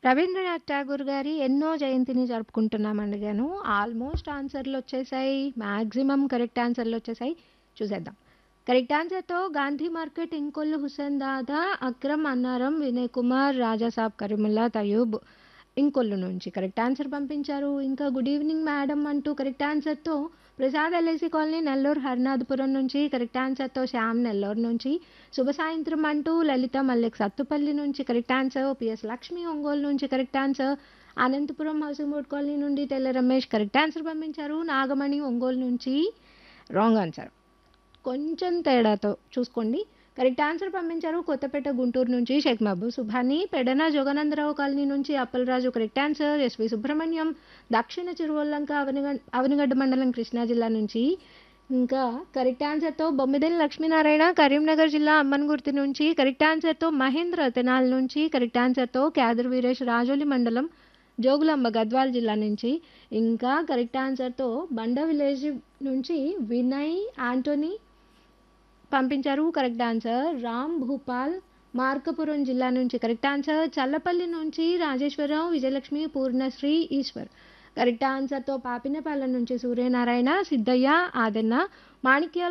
రవీంద్రనాథ్ ఠాగూర్ గారి ఎన్నో జయంతిని జరుపుకుంటున్నామండి గాను ఆల్మోస్ట్ ఆన్సర్లు వచ్చేసాయి మ్యాక్సిమం కరెక్ట్ ఆన్సర్లు వచ్చేసాయి చూసేద్దాం కరెక్ట్ ఆన్సర్తో గాంధీ మార్కెట్ ఇంకొల్లు హుసేన్ దాదా అక్రమ్ అన్నారం వినయ్ కుమార్ రాజాసాబ్ కరీముల్లా తయూబ్ ఇంకొల్లు నుంచి కరెక్ట్ ఆన్సర్ పంపించారు ఇంకా గుడ్ ఈవినింగ్ మేడం అంటూ కరెక్ట్ ఆన్సర్తో ప్రసాద్ ఎల్ఐసి కాలనీ నెల్లూరు హరినాథపురం నుంచి కరెక్ట్ ఆన్సర్తో శ్యామ్ నెల్లూరు నుంచి శుభ సాయంత్రం అంటూ లలిత మల్లిక్ సత్తుపల్లి నుంచి correct answer PS Lakshmi Ongole నుంచి correct answer Anantapuram housing board colony నుండి తెల్ల రమేష్ కరెక్ట్ ఆన్సర్ పంపించారు నాగమణి ఒంగోలు నుంచి రాంగ్ ఆన్సర్ కొంచెం తేడాతో చూసుకోండి కరెక్ట్ ఆన్సర్ పంపించారు కొత్తపేట గుంటూరు నుంచి షేక్ మహబూబ్ సుభాని పెడన జోగనందరావు కాలనీ నుంచి అప్పలరాజు కరెక్ట్ ఆన్సర్ ఎస్వి సుబ్రహ్మణ్యం దక్షిణ చిరువల్లంక అవనిగ అవనిగడ్డ మండలం కృష్ణా జిల్లా నుంచి ఇంకా కరెక్ట్ ఆన్సర్తో బొమ్మిదేని లక్ష్మీనారాయణ కరీంనగర్ జిల్లా అమ్మన్గుర్తి నుంచి కరెక్ట్ ఆన్సర్తో మహేంద్ర తెనాల్ నుంచి కరెక్ట్ ఆన్సర్తో క్యాదర్ వీరేష్ రాజోలి మండలం జోగులాంబ గద్వాల్ జిల్లా నుంచి ఇంకా కరెక్ట్ ఆన్సర్తో బండ విలేజ్ నుంచి వినయ్ ఆంటోనీ పంపించారు కరెక్ట్ ఆన్సర్ రామ్ భూపాల్ మార్కపురం జిల్లా నుంచి కరెక్ట్ ఆన్సర్ చల్లపల్లి నుంచి రాజేశ్వరరావు విజయలక్ష్మి పూర్ణశ్రీ ఈశ్వర్ కరెక్ట్ ఆన్సర్తో పాపినపాలెం నుంచి సూర్యనారాయణ సిద్ధయ్య ఆదన్న మాణిక్యాల